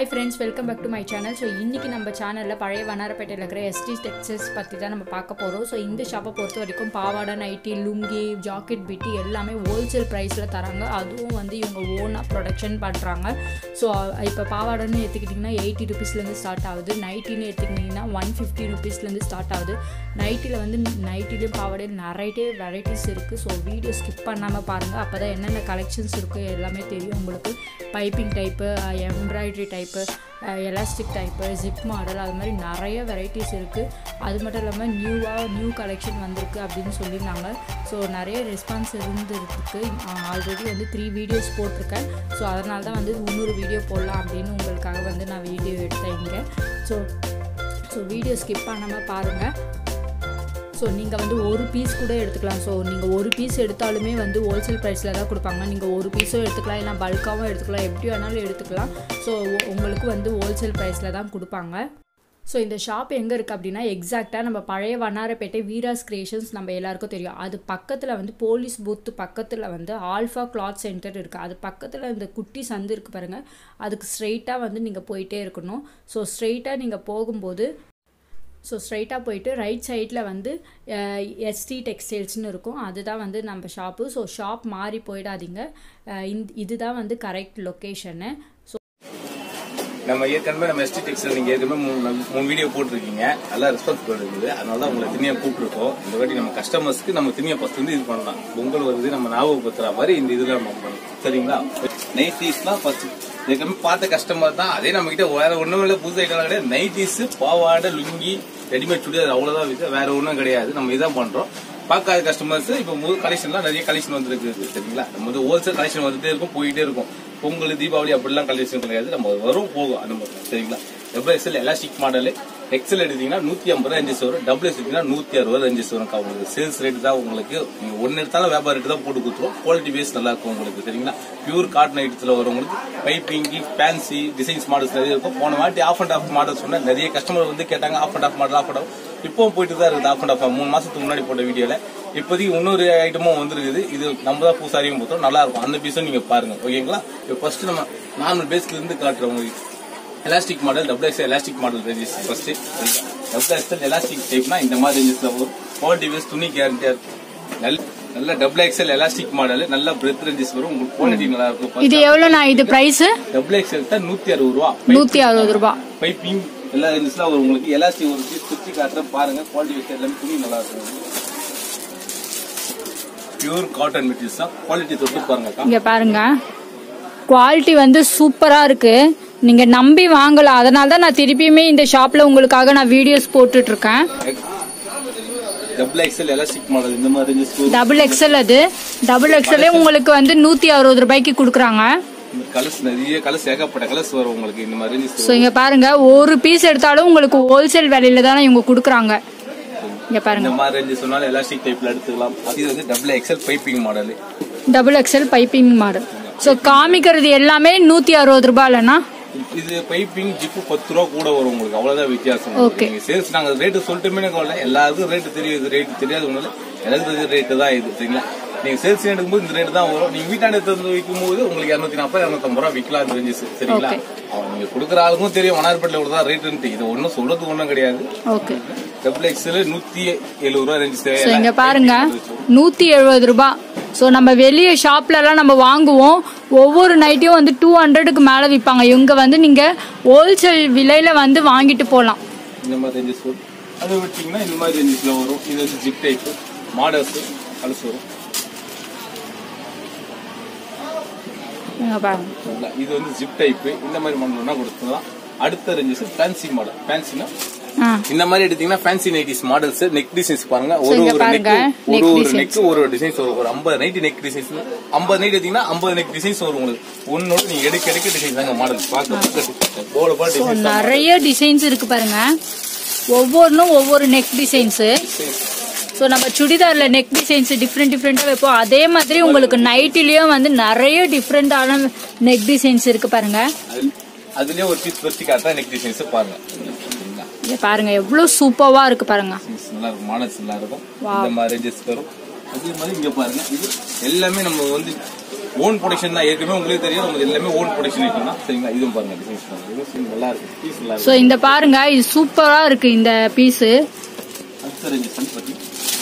Hi friends welcome back to my channel so இன்றைக்கி நம்ம சேனலில் பழைய வண்ணாரப்பேட்டையில் இருக்கிற எஸ்டி டெக்ஸஸ் பற்றி தான் நம்ம பார்க்க போகிறோம் ஸோ இந்த ஷாப்பை பொறுத்த வரைக்கும் பாவாடை நைட்டி லுங்கி ஜாக்கெட் பிட்டி எல்லாமே ஹோல்சேல் ப்ரைஸில் தராங்க அதுவும் வந்து இவங்க ஓனாக ப்ரொடக்ஷன் பண்ணுறாங்க ஸோ இப்போ பாவாடைன்னு எடுத்துக்கிட்டிங்கன்னா எயிட்டி ருபீஸ்லேருந்து ஸ்டார்ட் ஆகுது நைட்டின்னு எடுத்துக்கிட்டிங்கன்னா ஒன் ஃபிஃப்டி ருபீஸ்லேருந்து ஸ்டார்ட் ஆகுது நைட்டியில் வந்து நைட்டிலையும் பாவாடையில் நிறைய வெரைட்டிஸ் இருக்குது ஸோ வீடியோ ஸ்கிப் பண்ணாமல் பாருங்கள் அப்போ தான் என்னென்ன கலெக்ஷன்ஸ் இருக்குது எல்லாமே தெரியும் உங்களுக்கு piping type embroidery type elastic type zip model அது மாதிரி நிறைய வெரைட்டிஸ் இருக்குது அது மட்டும் இல்லாமல் நியூவாக நியூ கலெக்ஷன் வந்திருக்கு அப்படின்னு சொல்லியிருந்தாங்க ஸோ நிறைய ரெஸ்பான்ஸ் இருந்துருக்கு ஆல்ரெடி வந்து த்ரீ வீடியோஸ் போட்டிருக்கேன் ஸோ அதனால தான் வந்து இன்னொரு வீடியோ போடலாம் அப்படின்னு உங்களுக்காக வந்து நான் வீடியோ எடுத்தேன் இங்கே ஸோ ஸோ வீடியோ ஸ்கிப் பண்ணாமல் பாருங்கள் ஸோ நீங்கள் வந்து ஒரு பீஸ் கூட எடுத்துக்கலாம் ஸோ நீங்கள் ஒரு பீஸ் எடுத்தாலுமே வந்து ஹோல்சேல் ப்ரைஸில் தான் கொடுப்பாங்க நீங்கள் ஒரு பீஸும் எடுத்துக்கலாம் இல்லை பல்காகவும் எடுத்துக்கலாம் எப்படி வேணாலும் எடுத்துக்கலாம் ஸோ உங்களுக்கு வந்து ஹோல்சேல் ப்ரைஸில் தான் கொடுப்பாங்க ஸோ இந்த ஷாப் எங்கே இருக்குது அப்படின்னா எக்ஸாக்டாக நம்ம பழைய வண்ணாரப்பேட்டை வீராஸ் கிரியேஷன்ஸ் நம்ம எல்லாருக்கும் தெரியும் அது பக்கத்தில் வந்து போலீஸ் பூத்து பக்கத்தில் வந்து ஆல்ஃபா கிளாத் சென்டர் இருக்குது அது பக்கத்தில் இந்த குட்டி சந்து இருக்குது பாருங்கள் அதுக்கு ஸ்ட்ரெயிட்டாக வந்து நீங்கள் போயிட்டே இருக்கணும் ஸோ ஸ்ட்ரெயிட்டாக நீங்கள் போகும்போது ஸோ ஸ்ட்ரைட்டாக போயிட்டு ரைட் சைடில் வந்து எஸ்டி டெக்ஸ்டைல்ஸ்னு இருக்கும் அதுதான் வந்து நம்ம ஷாப்பு ஸோ ஷாப் மாறி போயிடாதீங்க இந்த இதுதான் வந்து கரெக்ட் லொக்கேஷனு ஸோ நம்ம ஏற்கனவே நம்ம எஸ்டி டெக்ஸ்டைல் நீங்க ஏற்கனவே மூணு மூணு வீடியோ போட்டிருக்கீங்க நல்லா ரெஸ்பான்ஸ் இருக்குது அதனால தான் உங்களை தினியா கூப்பிட்டுருக்கோம் இந்த வாட்டி நம்ம கஸ்டமர்ஸ்க்கு நம்ம தினியா ஃபர்ஸ்ட் வந்து இது பண்ணலாம் பொங்கல் வருது நம்ம ஞாபகப்படுத்துற மாதிரி இந்த இதுல நம்ம பண்ணலாம் சரிங்களா நைட்டிஸ்லாம் ஃபர்ஸ்ட் ஏற்கனவே பார்த்த கஸ்டமர் தான் அதே நம்ம கிட்ட வேற ஒண்ணும் இல்லை புது ஐட்டம் கிடையாது நைட்டிஸ் பாவாடை லுங்கி ரெடிமேட் சுடிதார் அவ்வளவுதான் வித்து வேற ஒன்றும் கிடையாது நம்ம இதான் பண்றோம் பார்க்காத கஸ்டமர்ஸ் இப்போ முதல் கலெக்ஷன்லாம் நிறைய கலெக்ஷன் வந்துருக்கு சரிங்களா நம்ம வந்து ஹோல்சேல் கலெக்ஷன் வந்துட்டே இருக்கும் போயிட்டே இருக்கும் பொங்கல் தீபாவளி அப்படிலாம் கலெக்ஷன் கிடையாது நம்ம வரும் போகும் அந்த மாதிரி சரிங்களா double XL elastic model XL எடுத்தீங்கன்னா நூத்தி ஐம்பது ரூபா இன்ச்சஸ் வரும் டபுள் எக்ஸ் எடுத்தீங்கன்னா நூத்தி அறுபது ரூபா இன்ச்சஸ் வரும் உங்களுக்கு சேல்ஸ் ரேட் தான் உங்களுக்கு நீங்க ஒன்னு எடுத்தாலும் வியாபார ரேட் தான் போட்டு கொடுத்துரும் குவாலிட்டி பேஸ் நல்லா இருக்கும் உங்களுக்கு சரிங்களா பியூர் காட்டன் ஐட்டத்துல வரும் உங்களுக்கு பைப்பிங் ஃபேன்சி டிசைன்ஸ் மாடல்ஸ் நிறைய இருக்கும் போன வாட்டி ஆஃப் அண்ட் ஆஃப் மாடல் சொன்னா நிறைய கஸ்டமர் வந்து கேட்டாங்க half and half model half and half இப்பவும் போயிட்டு தான் இருக்குது ஆஃப் அண்ட் ஆஃப் மூணு மாசத்துக்கு முன்னாடி போட்ட வீடியோல இப்போதைக்கு இன்னொரு ஐட்டமும் வந்துருக்குது இது நம்ம தான் பூசாரியும் பார்த்தோம் நல்லா இருக்கும் அந்த பீஸும் நீங்க பாருங்க ஓகேங்களா இப்போ ஃபர்ஸ்ட் நம்ம நார்மல் பேஸ்ல இருந்து காட்டுறோம் உங்களுக்கு elastic model double X elastic model ranges first double XL elastic டைப்னா இந்த மாதிரி ரேஞ்சஸ்ல வரும் குவாலிட்டி பேஸ் துணி கேரண்டியா இருக்கும் நல்ல நல்ல டபுள் எக்ஸ்எல் எலாஸ்டிக் மாடல் நல்ல பிரெத் ரேஞ்சஸ் வரும் உங்களுக்கு குவாலிட்டி நல்லா இருக்கும் இது எவ்வளோண்ணா இது ப்ரைஸு டபுள் எக்ஸ்எல் தான் நூத்தி அறுபது ரூபா நூற்றி அறுபது ரூபா பைப்பிங் எல்லா ரேஞ்சஸ்லாம் வரும் உங்களுக்கு எலாஸ்டிக் ஒரு பீஸ் சுத்தி காட்டுறேன் பாருங்க குவாலிட்டி வைக்க எல்லாமே துணி நல்லா இருக்கும் பியூர் காட்டன் மெட்டீரியல்ஸ் தான் குவாலிட்டி தொட்டு பாருங்க அக்கா. இங்கே பாருங்க குவாலிட்டி வந்து சூப்பராக இருக்கு நீங்கள் நம்பி வாங்கலாம் அதனால தான் நான் திருப்பியுமே இந்த ஷாப்பில் உங்களுக்காக நான் வீடியோஸ் போட்டுட்ருக்கேன் டபுள் எக்ஸ்எல் எலாஸ்டிக் மாடல் இந்த மாதிரி ரேஞ்சஸ் வரும் டபுள் எக்ஸல் அது டபுள் எக்ஸலே உங்களுக்கு வந்து நூற்றி அறுபது ரூபாய்க்கு கொடுக்குறாங்க இந்த கலர்ஸ் நிறைய கலர்ஸ் ஏகப்பட்ட கலர்ஸ் வரும் உங்களுக்கு இந்த மாதிரி ரேஞ்சஸ் ஸோ இங்கே பாருங்க ஒரு பீஸ் எடுத்தாலும் உங்களுக்கு ஹோல்சேல் விலையில தானே இவங்க கொடுக்குறாங்க இங்கே பாருங்க இந்த மாதிரி ரேஞ்சஸ் சொன்னாலும் எலாஸ்டிக் டைப்ல எடுத்துக்கலாம் இது வந்து double XL piping model double XL piping model so காமிக்கிறது எல்லாமே நூற்றி அறுபது ரூபாய் இல்லைண்ணா இது பைப்பிங் ஜிப்பு பத்து ரூபா கூட வரும் உங்களுக்கு அவ்வளவுதான் வித்தியாசம் Okay. நீங்க சேல்ஸ் நாங்க ரேட்டு சொல்லிட்டுமே கவலை எல்லாருக்கும் ரேட்டு தெரியுது ரேட்டு தெரியாது ஒண்ணு எனக்கு தெரிஞ்ச ரேட்டு தான் இது சரிங்களா நீங்க சேல்ஸ் எடுக்கும்போது இந்த ரேட்டு தான் வரும் நீங்க வீட்டாண்ட எடுத்து விற்கும் போது உங்களுக்கு இருநூத்தி நாற்பது இருநூத்தம்பது ரூபா விற்கலாம் தெரிஞ்சு சரிங்களா Okay. அவன் நீங்க கொடுக்குற ஆளுக்கும் தெரியும் மணார்பேட்டில் இவ்வளவுதான் ரேட்டுன்ட்டு இது ஒன்றும் சொல்றதுக்கு ஒன்றும் கிடையாது ஓகே டபுள் எக்ஸ்எல் நூத்தி எழுபது ரூபா ரேஞ்சு ஸோ இங்க பாருங்க நூத்தி எழுபது ரூபாய் ஸோ நம்ம வெளியே ஷாப்லலாம் நம்ம வாங்குவோம் ஒவ்வொரு நைட்டையும் வந்து டூ ஹண்ட்ரடுக்கு மேலே விற்பாங்க இவங்க வந்து நீங்க ஹோல்சேல் விலையில வந்து வாங்கிட்டு போகலாம் இந்த மாதிரி ரேஞ்சஸ் வரும் அதை விட்டீங்கன்னா இந்த மாதிரி ரேஞ்சஸ்ல வரும் இது வந்து ஜிப் டைப் மாடல்ஸ் கலர்ஸ் வரும் இங்க பாருங்க சரிங்களா? இது வந்து ஜிப் டைப் இந்த மாதிரி மாடல்னா கொடுத்துக்கலாம் அடுத்த ரேஞ்சஸ் ஃபேன்சி மாடல் ஃபேன்சினா ஆ இந்த மாதிரி எடுத்தீங்கன்னா fancy nighties models neck designs பாருங்க ஒரு இங்க ஒரு பாருங்க, நெக் neck ஒரு ஒரு designs. நெக் ஒரு ஒரு டிசைன்ஸ் வரும் ஒரு 50 நைட்டி நெக் டிசைன்ஸ் 50 நைட் எடுத்தீங்கன்னா 50 நெக் டிசைன்ஸ் வரும் உங்களுக்கு ஒன்னோட நீங்க எடுக்க எடுக்க டிசைன் தாங்க மாடல் பார்க்க போல போல ஸோ டிசைன்ஸ் நிறைய டிசைன்ஸ் இருக்கு பாருங்க ஒவ்வொன்றும் ஒவ்வொரு நெக் டிசைன்ஸு ஸோ நம்ம சுடிதாரில் நெக் டிசைன்ஸ் டிஃப்ரெண்ட் டிஃப்ரெண்ட்டாக வைப்போம் அதே மாதிரி உங்களுக்கு நைட்டிலையும் வந்து நிறைய டிஃப்ரெண்டான நெக் டிசைன்ஸ் இருக்கு பாருங்க அதுலயே ஒரு பீஸ் வெர்த்தி காட்டுறேன் நெக் டிசைன்ஸ் பாருங்க சரிங்களா? இங்க பாருங்க எவ்வளோ சூப்பராக இருக்கு பாருங்க டிசைன்ஸ் நல்லா இருக்கும் மாடல்ஸ் நல்லா இருக்கும் இந்த மாதிரி ரேஞ்சஸ் வரும் அதே மாதிரி இங்க பாருங்க இது எல்லாமே நம்ம வந்து ஓன் ப்ரொடக்ஷன் தான் ஏற்கனவே உங்களுக்கு தெரியும் உங்களுக்கு எல்லாமே ஓன் ப்ரொடக்ஷன் ஐட்டம் தான் சரிங்களா இதுவும் பாருங்க டிசைன்ஸ் பாருங்க இதுவும் நல்லா இருக்கு பீஸ் நல்லா ஸோ இந்த பாருங்க இது சூப்பரா இருக்கு இந்த பீஸு இருக்கு அடுத்த ரேஞ்ச் பண்ணி பாத்தீங்க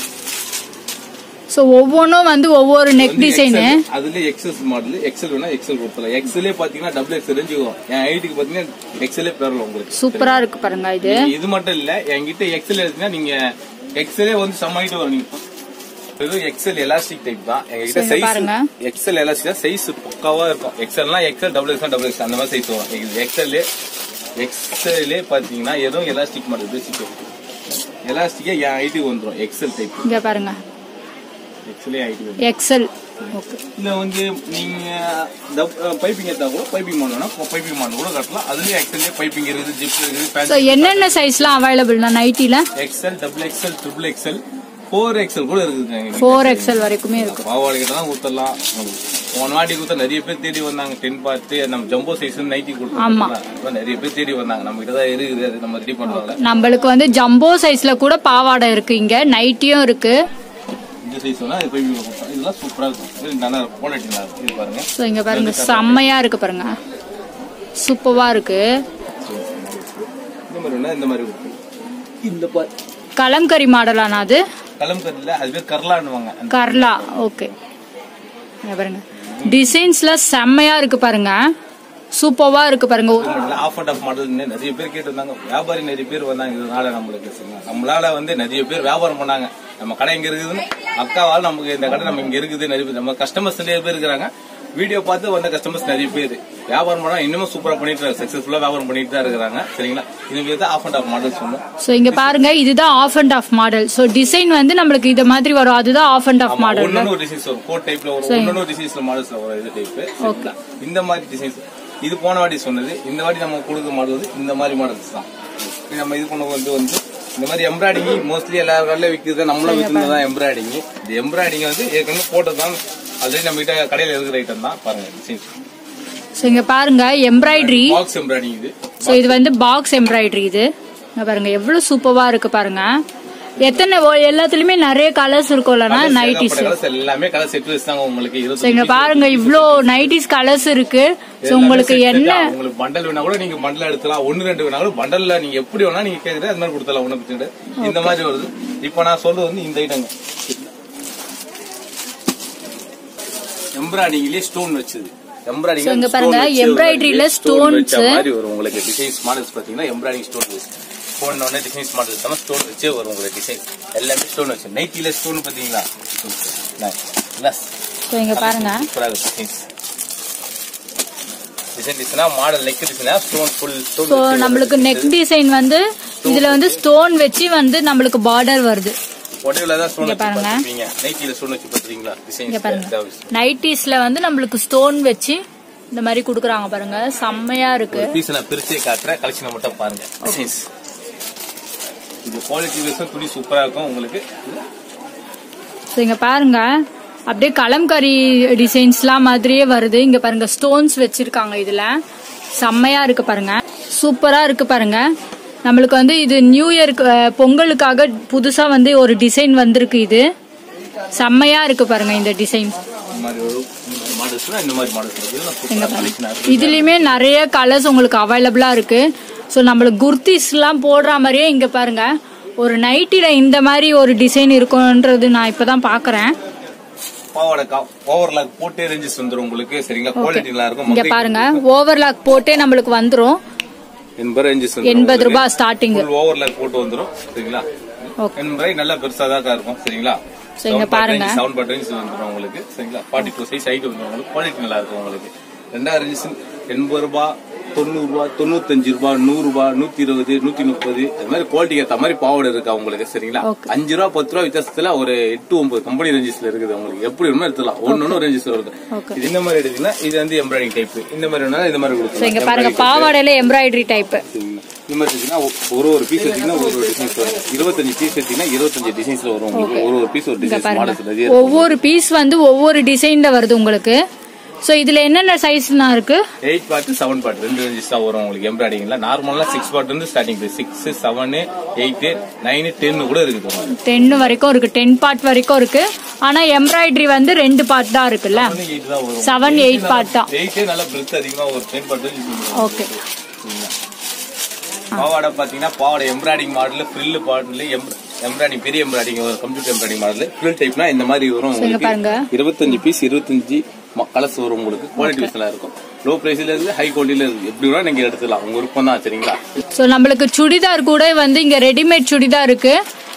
ஸோ ஒவ்வொன்றும் வந்து ஒவ்வொரு நெக் டிசைனு அதுல எக்ஸல் மாடல் எக்ஸல் வேணா எக்ஸல் கொடுத்தலாம் எக்ஸலே பாத்தீங்கன்னா டபுள் எக்ஸ் ரேஞ்சு வரும் என் ஐடிக்கு பாத்தீங்கன்னா எக்ஸலே பேரல உங்களுக்கு சூப்பரா இருக்கு பாருங்க இது நீங்க இது மட்டும் இல்ல என்கிட்ட எக்ஸல் எடுத்தீங்கன்னா நீங்க எக்ஸலே வந்து செம்ம ஐட்டம் வரும் நீங்க வெறும் எக்ஸல் எலாஸ்டிக் டைப் தான் எங்ககிட்ட சரி, சைஸ் பாருங்க. எக்ஸல் எலாஸ்டிக் சைஸ் பக்காவா இருக்கும் எக்ஸல்னா XL double XL double X அந்த மாதிரி சைஸ் வரும் எக்ஸல் எக்ஸலே பாத்தீங்கன்னா எதுவும் எலாஸ்டிக் மாடல் பேசிக் எலாஸ்டிக்கே என் ஐடிக்கு வந்துரும் எக்ஸல் டைப் இங்க பாருங்க எக்ஸலே ஐடி வந்துரும் எக்ஸல் ஓகே இல்ல வந்து நீங்க பைப்பிங் எடுத்தா கூட பைப்பிங் பண்ணணும்னா பைப்பிங் பண்ண கூட கட்டலாம் அதுலயே எக்ஸல்லே பைப்பிங் இருக்குது ஜிப் இருக்குது ஸோ என்னென்ன சைஸ்லாம் அவைலபிள்னா நைட்டில XL double XL triple XL four XL கூட இருக்குதுங்க எங்க கிட்ட. ஃபோர் எக்ஸல் வரைக்குமே இருக்கு பாவாடை கிட்ட தான் கொடுத்துடலாம் போன வாட்டி கொடுத்தா நிறைய பேர் தேடி வந்தாங்க டென் பார்த்து நம்ம ஜம்போ சைஸ் நைட்டி ஆமா. கொடுத்தோம் நிறைய பேர் தேடி வந்தாங்க நம்ம கிட்ட தான் இருக்குது அது நம்ம ரெடி பண்ணுவாங்க நம்மளுக்கு வந்து ஜம்போ சைஸ்ல கூட பாவாடை இருக்கு இங்க நைட்டியும் இருக்கு இந்த சைஸ் வேணா இது போய் கொடுத்தோம் இதெல்லாம் சூப்பரா இருக்கும் இது நல்லா குவாலிட்டி நல்லா இருக்கும் இது பாருங்க ஸோ இங்க பாருங்க செம்மையா இருக்கு பாருங்க சூப்பரா இருக்கு இந்த மாதிரி வேணா இந்த மாதிரி கொடுக்கும் இந்த பார் கலம்கரி மாடலானா அது கலம்கரியில் அது பேர் கர்லான்னுவாங்க அந்த கர்லா ஓகே இங்க பாருங்க டிசைன்ஸ்ல செம்மையா இருக்கு பாருங்க சூப்பர்வா இருக்கு பாருங்க ஆஃப் அண்ட் ஆஃப் மாடல் நிறைய பேர் கேட்டு வந்தாங்க வியாபாரி நிறைய பேர் வந்தாங்க இதனால நம்மளுக்கு சரிங்களா? நம்மளால வந்து நிறைய பேர் வியாபாரம் பண்ணாங்க நம்ம கடை எங்க இருக்குதுன்னு அக்காவால் நமக்கு இந்த கடை நம்ம இங்க இருக்குது நிறைய பேர் நம்ம கஸ்டமர்ஸ் நிறைய பேர் இருக்கிறாங்க வீடியோ பார்த்து வந்த கஸ்டமர்ஸ் நிறைய பேர் வியாபாரம் பண்ணா இன்னமும் சூப்பரா பண்ணிட்டு இருக்காங்க சக்சஸ்ஃபுல்லா வியாபாரம் பண்ணிட்டு தான் இருக்கிறாங்க சரிங்களா இது தான் ஆஃப் அண்ட் ஆஃப் மாடல் சொன்னோம் ஸோ இங்க பாருங்க இதுதான் half and half model so design வந்து நம்மளுக்கு இது மாதிரி வரும் அதுதான் ஆஃப் அண்ட் ஆஃப் மாடல் ஒன்னு ஒரு டிசைன்ஸ் வரும் கோட் டைப்ல வரும் ஒன்னு டிசைன்ஸ்ல மாடல்ஸ்ல வரும் இது டைப் இந்த மாதிரி டிசைன்ஸ் இது போன வாட்டி சொன்னது இந்த வாட்டி நம்ம கொடுக்க மாடல் வந்து இந்த மாதிரி மாடல்ஸ் தான் இது நம்ம இது பண்ண வந்து வந்து இந்த மாதிரி எம்ப்ராய்டிங் மோஸ்ட்லி எல்லா கடையில விற்கிறது நம்மளும் விற்கிறது எம்ப்ராய்டிங் இந்த எம்ப்ராய்டிங் வந்து ஏற்கனவே போட்டது தான் ஆல்ரெடி நம்ம கிட்ட கடையில இருக்கிற ஐட்டம் தான் பாருங்க டிசைன்ஸ் ஸோ இங்க பாருங்க எம்ப்ராய்டரி பாக்ஸ் எம்ப்ராய்டிங் இது ஸோ இது வந்து பாக்ஸ் எம்ப்ராய்டரி இது இங்க பாருங்க எவ்வளவு சூப்பரா இருக்கு பாருங்க எத்தனை ஓ- எல்லாத்துலயுமே நிறைய கலர்ஸ் இருக்கும்லனா நைட்டிஸ் கலர்ஸ் எல்லாமே கலர் செட் தாங்க உங்களுக்கு ஸோ இருபத்தி இங்க பாருங்க இவ்ளோ நைட்டிஸ் கலர்ஸ் இருக்கு ஸோ உங்களுக்கு என்ன உங்களுக்கு பண்டல் வேணா கூட நீங்க பண்டல் எடுத்துலாம் ஒன்னு ரெண்டு வேணா கூட பண்டல்ல நீங்க எப்படி வேணா நீங்க கேக்குறது அது மாதிரி கொடுத்தலாம் ஒண்ணு பிரச்சனை கிடையாது. இந்த மாதிரி வருது இப்ப நான் சொல்றது வந்து இந்த ஐட்டங்க எம்ப்ராய்டிங்லயே ஸ்டோன் வச்சது எம்ப்ராய்டிங் So, இங்க பாருங்க, embroidery ல stones. மாதிரி வரும் உங்களுக்கு டிசைன்ஸ் மாடல்ஸ் பாத்தீங்கன்னா எம்ப்ராய்டிங் ஸ்டோன் வச்சு ஸ்டோன் உடனே டிசைன்ஸ் மாடல்ஸ் தான் ஸ்டோன் வச்சே வரும் உங்களுக்கு டிசைன் எல்லாமே ஸ்டோன் வச்சு நைட்டில ஸ்டோன் பாத்தீங்களா ஸோ இங்க பாருங்க சூப்பரா இருக்கு டிசைன்ஸ் டிசைன் டிசைனா மாடல் நெக் டிசைனா ஸ்டோன் ஃபுல் ஸ்டோன் ஸோ நம்மளுக்கு நெக் டிசைன் வந்து இதுல வந்து ஸ்டோன் வச்சு வந்து நம்மளுக்கு பார்டர் வருது உடவுல தான் ஸ்டோன் இங்க வச்சு பாருங்க. பாத்துப்பீங்க நைட்டில ஸ்டோன் வச்சு பாத்துறீங்களா இங்க பாருங்க டிசைன்ஸ் நைட்டிஸ்ல வந்து நம்மளுக்கு ஸ்டோன் வச்சு இந்த மாதிரி குடுக்குறாங்க பாருங்க செம்மையா இருக்கு பீஸ் நான் பிரிச்சே காட்டுறேன் கலெக்ஷனை மட்டும் பாருங்க டிசைன்ஸ் இது குவாலிட்டி வைஸும் துணி சூப்பரா இருக்கும் உங்களுக்கு ஸோ இங்க பாருங்க அப்படியே கலம்கரி டிசைன்ஸ்லாம் மாதிரியே வருது இங்க பாருங்க ஸ்டோன்ஸ் வச்சிருக்காங்க இதுல செம்மையா இருக்கு பாருங்க சூப்பரா இருக்கு பாருங்க நம்மளுக்கு வந்து இது நியூ இயருக்கு அஹ், பொங்கலுக்காக புதுசா வந்து ஒரு டிசைன் வந்திருக்கு இது செம்மையா இருக்கு பாருங்க இந்த டிசைன் இந்த மாதிரி ஒரு மாடல்ஸ்னா இந்த மாதிரி மாடல்ஸ் இதெல்லாம் இங்க சூப்பரா பாருங்க கலெக்ஷனா இருக்கு இதுலயுமே நிறைய கலர்ஸ் உங்களுக்கு அவைலபிளா இருக்கு ஸோ நம்மளுக்கு குர்த்திஸ் எல்லாம் போடுற மாதிரியே இங்க பாருங்க ஒரு நைட்டில இந்த மாதிரி ஒரு டிசைன் இருக்கும்ன்றது நான் இப்பதான் பாக்குறேன் பாவாடை ஓவர்லாக் போட்டே ரேஞ்சஸ் வந்துரும் உங்களுக்கு சரிங்களா குவாலிட்டி நல்லா இருக்கும் இங்க பாருங்க ஓவர்லாக் போட்டே நம்மளுக்கு வந்துரும் எண்பது ரேஞ்சஸ் எண்பது ரூபாய் ஸ்டார்டிங் ஃபுல் ஓவர்லாக் போட்டு வந்துரும் சரிங்களா ஓகே எண்பது நல்லா பெருசா தான் இருக்கும் சரிங்களா So, இங்க பாருங்க. செவன் பாட் ரேஞ்ச் வந்துடும் உங்களுக்கு சரிங்களா ஃபார்ட்டி டூ சைஸ் ஹைட் வந்துடும் உங்களுக்கு குவாலிட்டி நல்லா இருக்கும் உங்களுக்கு ரெண்டாயிரம் ரேஞ்ச் எண்பது ரூபாய் தொண்ணூறு ரூபாய் தொண்ணூத்தஞ்சு ரூபாய் நூறு ரூபாய் நூத்தி இருபது நூத்தி முப்பது அது மாதிரி குவாலிட்டிக்கு ஏற்ற மாதிரி பாவாடை இருக்கு உங்களுக்கு சரிங்களா Okay. அஞ்சு ரூபா பத்து ரூபா வித்தியாசத்துல ஒரு எட்டு ஒன்பது கம்பெனி ரேஞ்சஸ்ல இருக்குது உங்களுக்கு எப்படி வேணுமோ எடுத்துலாம் ஒன்னு ஒன்னு ரேஞ்சஸ் வருது Okay. இது இந்த மாதிரி எடுத்தீங்கன்னா இது வந்து எம்ப்ராய்டிங் டைப் இந்த மாதிரி வேணா இந்த மாதிரி ஸோ கொடுக்கலாம் இங்க பாருங்க Embroidery type. பாவாடையில எம்ப்ராய்டரி டைப் இந்த மாதிரி எடுத்தீங்கன்னா ஒரு ஒரு பீஸ் எடுத்தீங்கன்னா ஒரு ஒரு டிசைன்ஸ் வரும் இருபத்தஞ்சு பீஸ் எடுத்தீங்கன்னா இருபத்தஞ்சு டிசைன்ஸ்ல வரும் உங்களுக்கு ஒரு ஒரு பீஸ் ஒரு இங்க டிசைன்ஸ் பாருங்க மாடல்ஸ் நிறைய ஒவ்வொரு பீஸ் வந்து ஒவ்வொரு டிசைன்ல வருது உங்களுக்கு ஸோ இதுல என்னென்ன சைஸ்லாம் இருக்கு எயிட் பார்ட் செவன் பார்ட் ரெண்டு ரேஞ்சஸ் தான் வரும் உங்களுக்கு எம்ப்ராய்டிங்ல நார்மலா சிக்ஸ் பார்ட் வந்து starting price six seven eight nine ten கூட இருக்குது உங்களுக்கு டென் வரைக்கும் இருக்கு டென் பார்ட் வரைக்கும் இருக்கு ஆனா எம்ப்ராய்டரி வந்து ரெண்டு பார்ட் தான் இருக்குல்ல எயிட் தான் வரும் செவன் எயிட் பார்ட் தான் எயிட்டே நல்லா பிரெத் அதிகமா ஒரு டென் பார்ட் ஓகே பாவாடை பாத்தீங்கன்னா பாவாடை embroidering model frill model embroidering பெரிய embroidering computer embroidering model frill டைப்னா இந்த மாதிரி வரும் இங்க பாருங்க. உங்களுக்கு இருபத்தஞ்சு பீஸ் இருபத்தஞ்சு கலர்ஸ் வரும் உங்களுக்கு குவாலிட்டி நல்லா இருக்கும் லோ பிரைஸ்ல இருந்து ஹை குவாலிட்டில இருக்கு எப்படி வேணா நீங்க எடுத்துக்கலாம் உங்க விருப்பம் தான் சரிங்களா ஸோ நம்மளுக்கு சுடிதார் கூட வந்து இங்க ரெடிமேட் சுடிதார் இருக்கு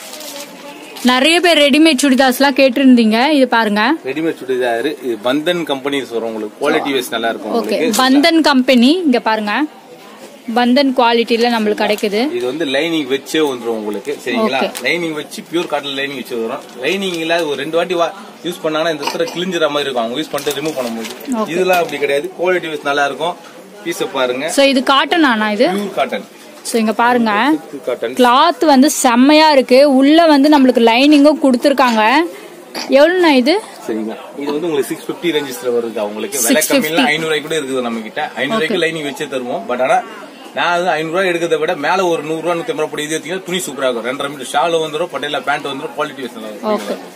நிறைய பேர் ரெடிமேட் சுடிதார்ஸ்லாம் கேட்டிருந்தீங்க இது பாருங்க ரெடிமேட் சுடிதார் இது பந்தன் கம்பெனிஸ் வரும் உங்களுக்கு குவாலிட்டி வைஸ் நல்லா இருக்கும் ஓகே உங்களுக்கு பந்தன் கம்பெனி இங்க பாருங்க பந்தன் குவாலிட்டில நம்மளுக்கு கிடைக்குது இது வந்து லைனிங் வச்சே வந்துரும் உங்களுக்கு சரிங்களா Okay. லைனிங் வச்சு பியூர் காட்டன் லைனிங் வச்சு வரும் லைனிங் இல்லாத ஒரு ரெண்டு வாட்டி யூஸ் பண்ணாங்கன்னா இந்த இடத்துல கிழிஞ்சிற மாதிரி இருக்கும் அவங்க யூஸ் பண்ணிட்டு ரிமூவ் பண்ண முடியும் Okay. இதெல்லாம் அப்படி கிடையாது குவாலிட்டி வைஸ் நல்லா இருக்கும் பீஸ பாருங்க ஸோ இது காட்டன் ஆனா இது பியூர் காட்டன் ஸோ இங்க பாருங்க காட்டன் கிளாத் வந்து செம்மையா இருக்கு உள்ள வந்து நம்மளுக்கு லைனிங்கும் கொடுத்துருக்காங்க எவ்வளோண்ணா இது சரிங்களா இது வந்து உங்களுக்கு சிக்ஸ் பிப்டி ரேஞ்சஸ்ல வருது அவங்களுக்கு விலை கம்மியில ஐநூறு ரூபாய் கூட இருக்குது நம்ம கிட்ட ஐநூறு ரூபாய்க்கு லைனிங் வச்சே தருவோம் பட் ஆனா நான் வந்து ஐநூறு ரூபாய் எடுக்கிறத விட மேல ஒரு நூறு ரூபா நூத்தி ஐம்பது ரூபாய் இது எடுத்தீங்கன்னா துணி சூப்பரா இருக்கும் ரெண்டரை மீட்டர் ஷால் வந்துடும் பட்டையில பேண்ட் வந்துடும் குவாலிட்டி வைஸ் நல்லா ஓகே இருக்கும்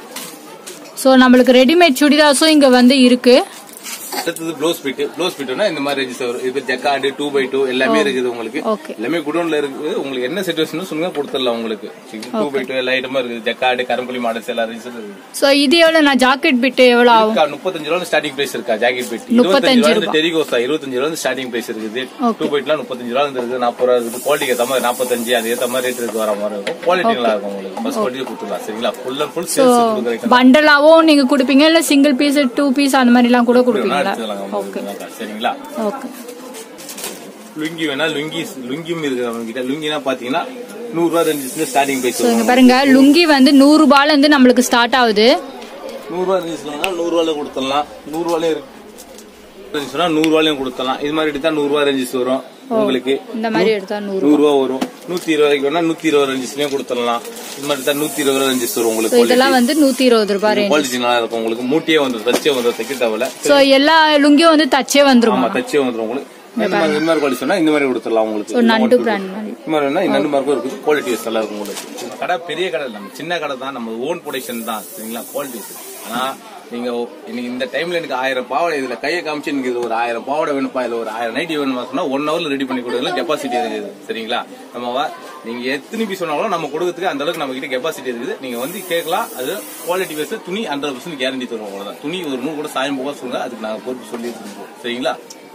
ஸோ நம்மளுக்கு ரெடிமேட் சுடிதார்ஸும் இங்க வந்து இருக்கு அடுத்தது ப்ளவுஸ் பிட் ப்ளவுஸ் பிட்னா இந்த மாதிரி ரெஜிஸ்டர் வரும் இது ஜக்கார்டு டூ பை டூ எல்லாமே இருக்குது உங்களுக்கு ஓகே எல்லாமே குடோன்ல இருக்குது உங்களுக்கு என்ன சிச்சுவேஷன் சொல்லுங்க கொடுத்துடலாம் உங்களுக்கு டூ பை டூ எல்லா ஐட்டமா இருக்குது ஜக்கார்டு கரம்புலி மாடல்ஸ் எல்லா ரெஜிஸ்டர் இருக்குது ஸோ இது எவ்வளோ நான் ஜாக்கெட் பிட்டு எவ்வளோ ஆகும் இருக்கா, முப்பத்தஞ்சு ரூபா ஸ்டார்டிங் பிரைஸ் இருக்கா ஜாக்கெட் பெட் முப்பத்தஞ்சு இருபத்தஞ்சு ரூபா ரூபா. டெரிகோசா இருபத்தஞ்சு ரூபா ஸ்டார்டிங் பிரைஸ் இருக்குது Okay. டூ பைட்லாம் முப்பத்தஞ்சு ரூபா இருந்து இருக்குது நாற்பது ரூபா இருக்குது குவாலிட்டிக்கு ஏற்ற மாதிரி நாற்பத்தஞ்சு அது ஏற்ற மாதிரி ரேட் இருக்கு வர மாதிரி இருக்கும் குவாலிட்டி நல்லா இருக்கும் உங்களுக்கு ஃபர்ஸ்ட் குவாலிட்டி கொடுத்துக்கலாம் சரிங்களா ஃபுல் அண்ட் ஃபுல் சேல்ஸ் கொடுக்குறீங்க பண்டலாவும் நீங்க கொடுப்பீங்க இல்ல சிங்கிள் பீஸ் டூ பீஸ் அந்த மாதிரி எல்லாம் கூட கொடுப்பீங்களா எடுத்துக்கலாம் ஓகே சரிங்களா ஓகே லுங்கி வேணா லுங்கி லுங்கியும் இருக்குது அவங்க கிட்ட லுங்கினா பாத்தீங்கன்னா நூறு ரூபா ரெண்டு ஸ்டார்டிங் பிரைஸ் ஸோ இங்க பாருங்க லுங்கி வந்து நூறு ரூபாயில இருந்து நம்மளுக்கு ஸ்டார்ட் ஆகுது நூறு ரூபா இருந்துச்சுன்னா நூறு ரூபாயில கொடுத்துடலாம் நூறு ரூபாயிலே இருக்கு இருந்துச்சுன்னா நூறு ரூபாயிலையும் கொடுத்துடலாம் இது மாதிரி எடுத்தா நூறு ரூபா ரேஞ்சஸ் வரும் உங்களுக்கு இந்த மாதிரி எடுத்தா நூறு நூறு ரூபா வரும் நூத்தி இருபது வேணா நூத்தி இருபது ரேஞ்சஸ்லயும் கொடுத்துடலாம் இது மாதிரி எடுத்தா நூத்தி இருபது ரூபா ரேஞ்சஸ் வரும் ஸோ உங்களுக்கு இதெல்லாம் வந்து நூத்தி இருபது ரூபாய் ரேஞ்ச் குவாலிட்டி நல்லா இருக்கும் உங்களுக்கு மூட்டையே வந்து தச்சே வந்து தைக்க தேவையில்ல ஸோ எல்லா லுங்கியும் வந்து தச்சே வந்துருமா ஆமா தச்சே வந்துரும் உங்களுக்கு இந்த மாதிரி இந்த மாதிரி குவாலிட்டி சொன்னா இந்த மாதிரி கொடுத்துடலாம் ஸோ உங்களுக்கு நண்டு பிராண்ட் மாதிரி இந்த மாதிரி வேணா இந்த ரெண்டு மார்க்கும் இருக்குது குவாலிட்டி வைஸ் நல்லா இருக்கும் உங்களுக்கு கடை பெரிய கடை நம்ம சின்ன கடை தான் நம்ம ஓன் ப்ரொடக்ஷன் தான் சரிங்களா குவாலிட்டி ஆனா நீங்க இன்னைக்கு இந்த டைம்ல எனக்கு ஆயிரம் பாவாடை இதுல கையை காமிச்சு எனக்கு இது ஒரு ஆயிரம் பாவாடை வேணுப்பா இதுல ஒரு ஆயிரம் நைட்டி வேணுமா சொன்னா ஒன் ஹவர்ல ரெடி பண்ணி கொடுக்கல கெப்பாசிட்டி இருக்குது சரிங்களா நம்ம வா- நீங்க எத்தனை பீஸ் சொன்னாலும் நம்ம கொடுக்கறதுக்கு அந்த அளவுக்கு நம்ம கிட்ட கெப்பாசிட்டி இருக்குது நீங்க வந்து கேட்கலாம் அது குவாலிட்டி வைஸ் துணி ஹண்ட்ரட் பர்சன்ட் கேரண்டி தருவோம் அவ்வளவுதான் துணி ஒரு நூறு கூட சாயம் போக சொல்லுங்க அதுக்கு நாங்க பொறுப்பு சொல்லி இருக்கோம் சரிங்களா